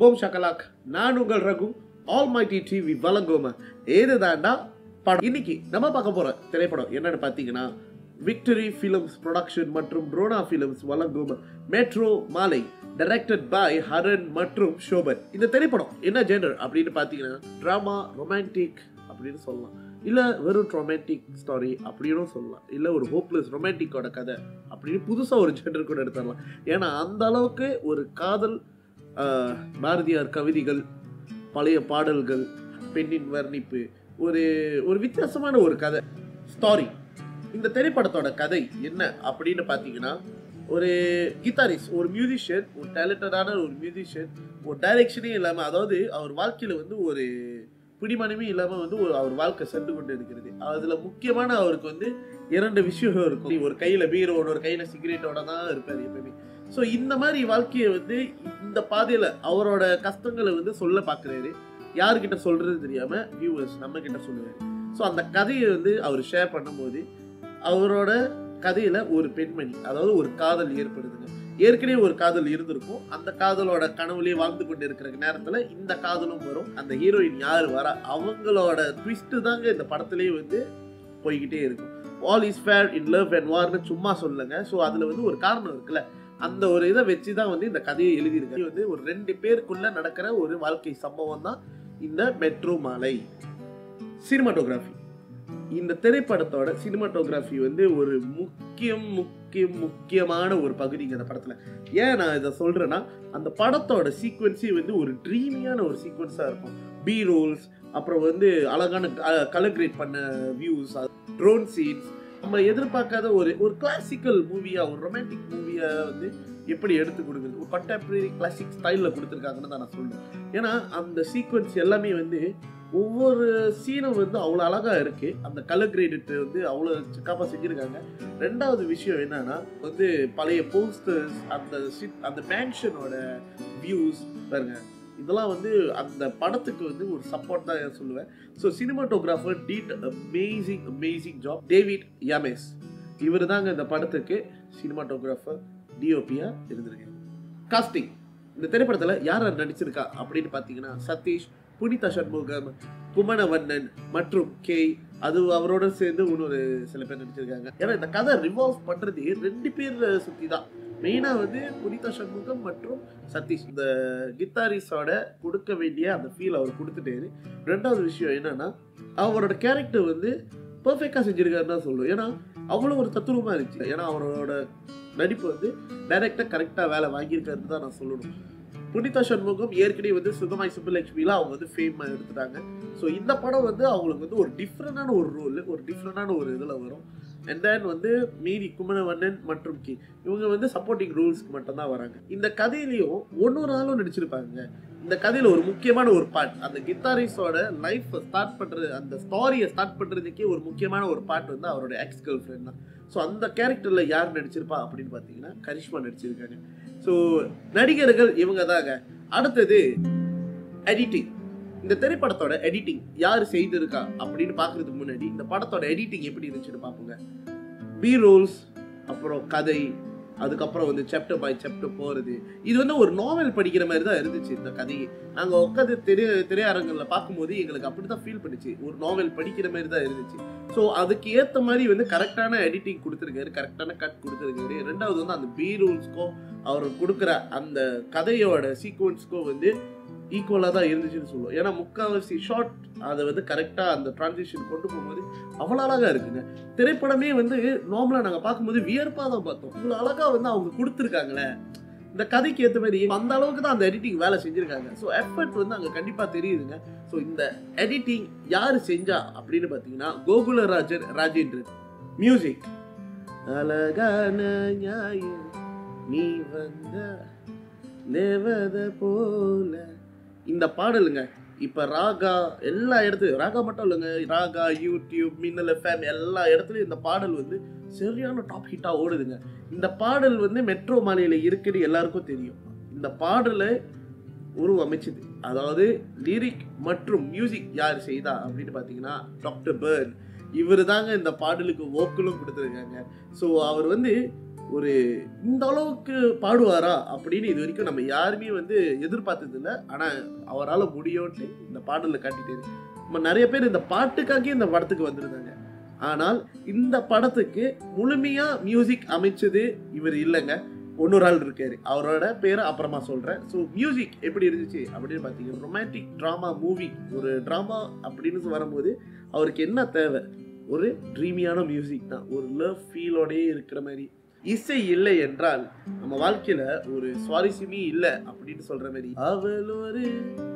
போம் ஷக்கலாக் நான் உங்கள் ரகு ஆல் மைட்டி டிவி வழங்கும ஏதுதாண்டா படம் இன்னைக்கு நம்ம பார்க்க போற திரைப்படம் என்னன்னு பார்த்தீங்கன்னா விக்டரி ஃபிலிம்ஸ் ப்ரொடக்ஷன் மற்றும் ட்ரோனா ஃபிலிம்ஸ் வழங்கும் மெட்ரோ மாலை டைரக்டட் பை ஹரன் மற்றும் ஷோபன் இந்த திரைப்படம் என்ன ஜெண்டர் அப்படின்னு பார்த்தீங்கன்னா ட்ராமா ரொமான்டிக் அப்படின்னு சொல்லலாம் இல்லை வெறும் ரொமான்டிக் ஸ்டாரி அப்படின்னும் சொல்லலாம் இல்லை ஒரு ஹோப்லெஸ் ரொமான்டிக்கோட கதை அப்படின்னு புதுசாக ஒரு ஜெண்டர் கூட எடுத்துடலாம் ஏன்னா அந்த அளவுக்கு ஒரு காதல் ஆஹ், பாரதியார் கவிதைகள் பழைய பாடல்கள் பெண்ணின் வர்ணிப்பு ஒரு ஒரு வித்தியாசமான ஒரு கதை ஸ்டாரி இந்த திரைப்படத்தோட கதை என்ன அப்படின்னு பார்த்தீங்கன்னா ஒரு கிட்டாரிஸ்ட் ஒரு மியூசிஷியன் ஒரு டேலண்டடான ஒரு மியூசிஷியன் ஒரு டைரக்ஷனே இல்லாமல் அதாவது அவர் வாழ்க்கையில் வந்து ஒரு பிடிமானமே இல்லாமல் வந்து ஒரு அவர் வாழ்க்கை சென்று கொண்டு இருக்கிறது அதில் முக்கியமான அவருக்கு வந்து இரண்டு விஷயம் இருக்கும் ஒரு கையில் பீரோட ஒரு கையில் சிகரெட்டோட தான் இருப்பார் எப்பயுமே ஸோ இந்த மாதிரி வாழ்க்கையை வந்து இந்த பாதையில் அவரோட கஷ்டங்களை வந்து சொல்ல பார்க்குறாரு யார்கிட்ட சொல்றது தெரியாம வியூவர்ஸ் நம்ம கிட்ட சொல்லுவாரு ஸோ அந்த கதையை வந்து அவர் ஷேர் பண்ணும்போது அவரோட கதையில ஒரு பெண்மணி அதாவது ஒரு காதல் ஏற்படுதுங்க ஏற்கனவே ஒரு காதல் இருந்திருக்கும் அந்த காதலோட கனவுலயே வாழ்ந்து கொண்டு இருக்கிற நேரத்துல இந்த காதலும் வரும் அந்த ஹீரோயின் யார் வரா அவங்களோட ட்விஸ்ட் தாங்க இந்த படத்திலேயே வந்து போய்கிட்டே இருக்கும் all is fair in love and வார்னு சும்மா சொல்லுங்க ஸோ அதுல வந்து ஒரு காரணம் இருக்குல்ல அந்த ஒரு இதை வச்சு தான் வந்து இந்த கதையை எழுதியிருக்காரு இது வந்து ஒரு ரெண்டு பேருக்குள்ள நடக்கிற ஒரு வாழ்க்கை சம்பவம் தான் இந்த மெட்ரோ மாலை சினிமாட்டோகிராஃபி இந்த திரைப்படத்தோட சினிமாட்டோகிராஃபி வந்து ஒரு முக்கியம் முக்கியம் முக்கியமான ஒரு பகுதிங்க அந்த படத்துல ஏன் நான் இதை சொல்றேன்னா அந்த படத்தோட சீக்வன்ஸே வந்து ஒரு ட்ரீமியான ஒரு சீக்வன்ஸா இருக்கும் பி ரோல்ஸ் அப்புறம் வந்து அழகான கலர் கிரேட் பண்ண வியூஸ் ட்ரோன் சீன்ஸ் நம்ம எதிர்பார்க்காத ஒரு ஒரு கிளாசிக்கல் மூவியா ஒரு ரொமான்டிக் மூவியா வந்து எப்படி எடுத்து கொடுக்குறது ஒரு கண்டெம்பரரி கிளாசிக் ஸ்டைலில் கொடுத்துருக்காங்கன்னு தான் நான் சொல்லுவேன் ஏன்னா அந்த சீக்வன்ஸ் எல்லாமே வந்து ஒவ்வொரு சீனும் வந்து அவ்வளோ அழகாக இருக்கு அந்த கலர் கிரேடிட் வந்து அவ்வளோ சிக்காப்பாக செஞ்சுருக்காங்க ரெண்டாவது விஷயம் என்னன்னா வந்து பழைய போஸ்டர்ஸ் அந்த sit- அந்த மேன்ஷனோட வியூஸ் பாருங்க இதெல்லாம் வந்து அந்த படத்துக்கு வந்து ஒரு சப்போர்ட் தான் நான் சொல்லுவேன் so cinematographer did amazing amazing job David யாமேஸ் இவர் தாங்க இந்த படத்துக்கு சினிமாட்டோகிராஃபர் டிஓபியா இருந்திருக்கு காஸ்டிங் இந்த திரைப்படத்தில் யார் யார் நடிச்சிருக்கா அப்படின்னு பார்த்தீங்கன்னா சதீஷ் புனிதா சண்முகம் குமணவண்ணன் மற்றும் கே அது அவரோட சேர்ந்து இன்னொரு சில பேர் நடிச்சிருக்காங்க ஏன்னா இந்த கதை ரிவால்வ் பண்றது ரெண்டு பேர் சுத்தி தான் மெயினா வந்து புனிதா சண்முகம் மற்றும் சதீஷ் இந்த கித்தாரிஸோட கொடுக்க வேண்டிய அந்த ஃபீல் அவர் கொடுத்துட்டாரு ரெண்டாவது விஷயம் என்னன்னா அவரோட கேரக்டர் வந்து பர்ஃபெக்டாக செஞ்சிருக்காருன்னு தான் சொல்லுவோம் ஏன்னா அவ்வளோ ஒரு தத்துவமாக இருந்துச்சு ஏன்னா அவரோட நடிப்பு வந்து டைரக்டாக கரெக்டாக வேலை வாங்கியிருக்காருன்னு தான் நான் சொல்லணும் புனிதா சண்முகம் ஏற்கனவே வந்து சுகமாய் சுப்புலட்சுமிலாம் அவங்க வந்து ஃபேம் எடுத்துட்டாங்க ஸோ இந்த படம் வந்து அவங்களுக்கு வந்து ஒரு டிஃப்ரெண்டான ஒரு ரோல் ஒரு டிஃப்ரெண்டான ஒரு இதில் வரும் அண்ட் தென் வந்து மீதி குமணவண்ணன் மற்றும் கி இவங்க வந்து சப்போர்ட்டிங் ரோல்ஸ்க்கு மட்டும்தான் வராங்க இந்த கதையிலையும் ஒன்னொரு ஆளும் நடிச்சிருப்பாங்க இந்த கதையில ஒரு முக்கியமான ஒரு பார்ட் அந்த கித்தாரிஸோட லைஃப் ஸ்டார்ட் பண்றது அந்த ஸ்டாரியை ஸ்டார்ட் பண்றதுக்கே ஒரு முக்கியமான ஒரு பார்ட் வந்து அவரோட எக்ஸ் கேர்ள் ஃப்ரெண்ட் தான் ஸோ அந்த கேரக்டர்ல யார் நடிச்சிருப்பா அப்படின்னு பார்த்தீங்கன்னா கரிஷ்மா நடிச்சிருக்காங்க ஸோ நடிகர்கள் இவங்க தாங்க அடுத்தது எடிட்டிங் இந்த திரைப்படத்தோட எடிட்டிங் யார் செய்திருக்கா அப்படின்னு பார்க்கறதுக்கு முன்னாடி இந்த படத்தோட எடிட்டிங் எப்படி இருந்துச்சுன்னு பார்ப்போங்க பி ரோல்ஸ் அப்புறம் கதை அதுக்கப்புறம் வந்து சாப்டர் பை சாப்டர் போகிறது இது வந்து ஒரு நாவல் படிக்கிற மாதிரி தான் இருந்துச்சு இந்த கதையை நாங்கள் உட்காந்து திரை திரையரங்கில் பார்க்கும்போது எங்களுக்கு அப்படி தான் ஃபீல் பண்ணுச்சு ஒரு நாவல் படிக்கிற மாதிரி தான் இருந்துச்சு ஸோ அதுக்கு ஏற்ற மாதிரி வந்து கரெக்டான எடிட்டிங் கொடுத்துருக்காரு கரெக்டான கட் கொடுத்துருக்காரு ரெண்டாவது வந்து அந்த பி ரூல்ஸ்க்கும் அவர் கொடுக்குற அந்த கதையோட சீக்வன்ஸ்க்கோ வந்து ஈக்குவலாக தான் இருந்துச்சுன்னு சொல்லுவோம் ஏன்னா முக்கால்வாசி ஷார்ட் அதை வந்து கரெக்டாக அந்த டிரான்சிஷன் கொண்டு போகும்போது அவ்வளோ அழகாக இருக்குங்க திரைப்படமே வந்து நார்மலாக நாங்கள் பார்க்கும்போது வியர்ப்பாக தான் பார்த்தோம் இவ்வளோ அழகாக வந்து அவங்க கொடுத்துருக்காங்களே இந்த கதைக்கு ஏற்ற மாதிரி அந்த அளவுக்கு தான் அந்த எடிட்டிங் வேலை செஞ்சுருக்காங்க ஸோ எஃபர்ட் வந்து அங்கே கண்டிப்பாக தெரியுதுங்க ஸோ இந்த எடிட்டிங் யார் செஞ்சா அப்படின்னு பார்த்தீங்கன்னா கோகுலராஜர் ராஜேந்திரன் மியூசிக் அழகான ஞாயிறு நீ வந்த தேவத போல இந்த பாடலுங்க இப்ப ராகா எல்லா இடத்துலயும் ராகா மட்டும் இல்லைங்க ராகா யூடியூப் மின்னல் எஃப்எம் எல்லா இடத்துலயும் இந்த பாடல் வந்து சரியான டாப் ஹிட்டா ஓடுதுங்க இந்த பாடல் வந்து மெட்ரோ மாலையில இருக்குன்னு எல்லாருக்கும் தெரியும் இந்த பாடலை உருவமைச்சது அதாவது லிரிக் மற்றும் மியூசிக் யார் செய்தா அப்படின்னு பார்த்தீங்கன்னா டாக்டர் பேர்ன் இவர் தாங்க இந்த பாடலுக்கு வோக்கலும் கொடுத்துருக்காங்க ஸோ அவர் வந்து ஒரு இந்த அளவுக்கு பாடுவாரா அப்படின்னு இது வரைக்கும் நம்ம யாருமே வந்து எதிர்பார்த்தது இல்லை ஆனால் அவரால் முடியும்ட்டு இந்த பாடலில் காட்டிட்டாரு நம்ம நிறைய பேர் இந்த பாட்டுக்காகவே இந்த படத்துக்கு வந்திருந்தாங்க ஆனால் இந்த படத்துக்கு முழுமையா மியூசிக் அமைச்சது இவர் இல்லைங்க இன்னொரு ஆள் இருக்காரு அவரோட பேரை அப்புறமா சொல்றேன் ஸோ மியூசிக் எப்படி இருந்துச்சு அப்படின்னு பார்த்தீங்கன்னா ரொமான்டிக் ட்ராமா மூவி ஒரு ட்ராமா அப்படின்னு வரும்போது அவருக்கு என்ன தேவை ஒரு ட்ரீமியான மியூசிக் தான் ஒரு லவ் ஃபீலோடயே இருக்கிற மாதிரி இசை இல்லை என்றால் நம்ம வாழ்க்கையில ஒரு சுவாரஸ்யமே இல்லை அப்படின்னு சொல்ற மாதிரி அவள் ஒரு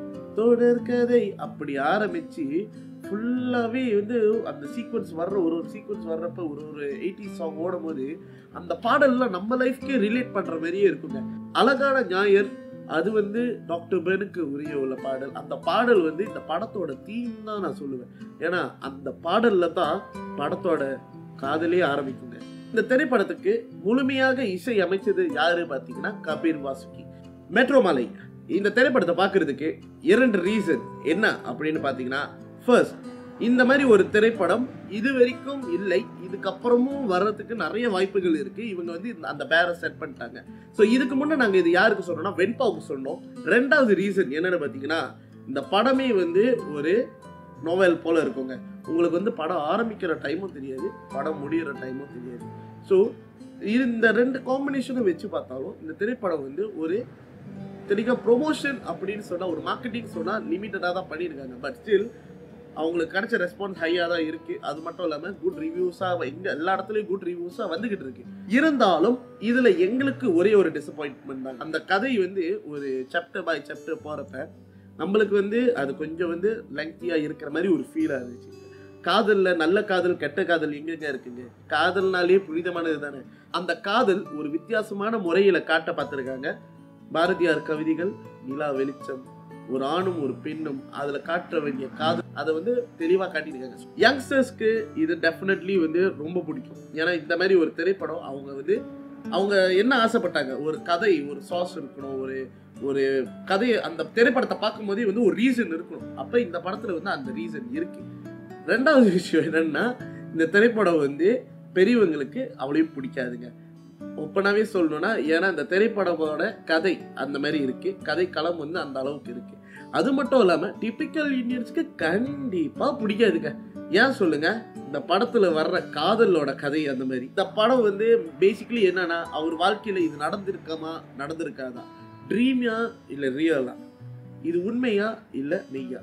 தொடர்கதை அப்படி ஆரம்பிச்சு ஃபுல்லாகவே வந்து அந்த சீக்வன்ஸ் வர்ற ஒரு ஒரு சீக்வன்ஸ் வர்றப்ப ஒரு ஒரு எயிட்டி சாங் ஓடும் போது அந்த பாடல்லாம் நம்ம லைஃப்க்கே ரிலேட் பண்ற மாதிரியே இருக்குங்க அழகான ஞாயிறு அது வந்து டாக்டர் பெனுக்கு உரிய உள்ள பாடல் அந்த பாடல் வந்து இந்த படத்தோட தீம் தான் நான் சொல்லுவேன் ஏன்னா அந்த பாடல்ல தான் படத்தோட காதலே ஆரம்பிக்குங்க இந்த திரைப்படத்துக்கு முழுமையாக இசை அமைச்சது யாரு பார்த்தீங்கன்னா கபீர் வாசுகி மெட்ரோ மலை இந்த திரைப்படத்தை பார்க்கறதுக்கு இரண்டு ரீசன் என்ன அப்படின்னு பார்த்தீங்கன்னா ஃபர்ஸ்ட் இந்த மாதிரி ஒரு திரைப்படம் இது வரைக்கும் இல்லை இதுக்கப்புறமும் வர்றதுக்கு நிறைய வாய்ப்புகள் இருக்கு இவங்க வந்து இந்த- அந்த பேரை செட் பண்ணிட்டாங்க ஸோ இதுக்கு முன்னே நாங்கள் இது யாருக்கு சொன்னோம்னா வெண்பாவுக்கு சொன்னோம் ரெண்டாவது ரீசன் என்னன்னு பார்த்தீங்கன்னா இந்த படமே வந்து ஒரு நோவல் போல இருக்குங்க உங்களுக்கு வந்து படம் ஆரம்பிக்கிற டைமும் தெரியாது படம் முடியிற டைமும் தெரியாது ஸோ இந்த ரெண்டு காம்பினேஷனும் வச்சு பார்த்தாலும் இந்த திரைப்படம் வந்து ஒரு தெளிவாக ப்ரொமோஷன் அப்படின்னு சொன்னால் ஒரு மார்க்கெட்டிங் சொன்னால் லிமிட்டடாக தான் பண்ணியிருக்காங்க பட் ஸ்டில் அவங்களுக்கு கிடைச்ச ரெஸ்பான்ஸ் ஹையாக தான் இருக்கு அது மட்டும் இல்லாமல் குட் ரிவ்யூஸாக எங்க எல்லா இடத்துலையும் குட் ரிவ்யூஸாக வந்துகிட்டு இருக்கு இருந்தாலும் இதில் எங்களுக்கு ஒரே ஒரு டிசப்பாயின்ட்மெண்ட் தான் அந்த கதை வந்து ஒரு சாப்டர் பை சாப்டர் போகிறப்ப நம்மளுக்கு வந்து அது கொஞ்சம் வந்து லெங்க்தியாக இருக்கிற மாதிரி ஒரு ஃபீலாக இருந்துச்சு காதல்ல நல்ல காதல் கெட்ட காதல் எங்கெங்க இருக்குங்க காதல்னாலே புனிதமானது தானே அந்த காதல் ஒரு வித்தியாசமான முறையில காட்ட பார்த்திருக்காங்க பாரதியார் கவிதைகள் நிலா வெளிச்சம் ஒரு ஆணும் ஒரு பெண்ணும் அதுல காட்ட வேண்டிய காதல் அதை வந்து தெளிவா காட்டியிருக்காங்க யங்ஸ்டர்ஸ்க்கு இது டெஃபினெட்லி வந்து ரொம்ப பிடிக்கும் ஏன்னா இந்த மாதிரி ஒரு திரைப்படம் அவங்க வந்து அவங்க என்ன ஆசைப்பட்டாங்க ஒரு கதை ஒரு சாஸ் இருக்கணும் ஒரு ஒரு கதை அந்த திரைப்படத்தை பார்க்கும்போதே வந்து ஒரு ரீசன் இருக்கணும் அப்ப இந்த படத்துல வந்து அந்த ரீசன் இருக்கு ரெண்டாவது விஷயம் என்னன்னா இந்த திரைப்படம் வந்து பெரியவங்களுக்கு அவ்வளவு பிடிக்காதுங்க ஒப்பனாவே சொல்லணும்னா ஏன்னா இந்த திரைப்படமோட கதை அந்த மாதிரி இருக்கு கதை களம் வந்து அந்த அளவுக்கு இருக்கு அது மட்டும் இல்லாம டிபிக்கல் இந்தியன்ஸ்க்கு கண்டிப்பா பிடிக்காதுங்க ஏன் சொல்லுங்க இந்த படத்துல வர்ற காதலோட கதை அந்த மாதிரி இந்த படம் வந்து பேசிக்கலி என்னன்னா அவர் வாழ்க்கையில இது நடந்திருக்காமா நடந்திருக்காதா ட்ரீமியா இல்ல ரியலா இது உண்மையா இல்ல மெய்யா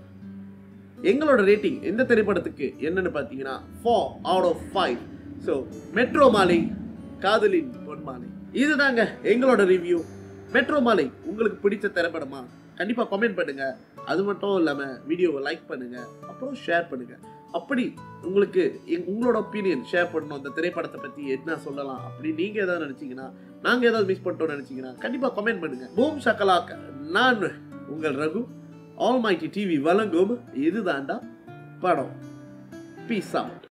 எங்களோட ரேட்டிங் எந்த திரைப்படத்துக்கு என்னன்னு பார்த்தீங்கன்னா four out of five so metro மாலை காதலின் பொன்மாலை இதுதாங்க எங்களோட ரிவ்யூ மெட்ரோ மாலை உங்களுக்கு பிடிச்ச திரைப்படமா கண்டிப்பாக கமெண்ட் பண்ணுங்க அது மட்டும் இல்லாமல் வீடியோவை லைக் பண்ணுங்க அப்புறம் ஷேர் பண்ணுங்க அப்படி உங்களுக்கு எங்- உங்களோட ஒப்பீனியன் ஷேர் பண்ணணும் இந்த திரைப்படத்தை பற்றி என்ன சொல்லலாம் அப்படி நீங்கள் ஏதாவது நினச்சிங்கன்னா நாங்கள் ஏதாவது மிஸ் பண்ணிட்டோம்னு நினச்சிங்கன்னா கண்டிப்பாக கமெண்ட் பண்ணுங்க பூம் சக்கலாக் நான் உங்கள் ரகு ஆல் மைட்டி டிவி வழங்கும் இதுதாண்டா படம் பீஸ் அவுட்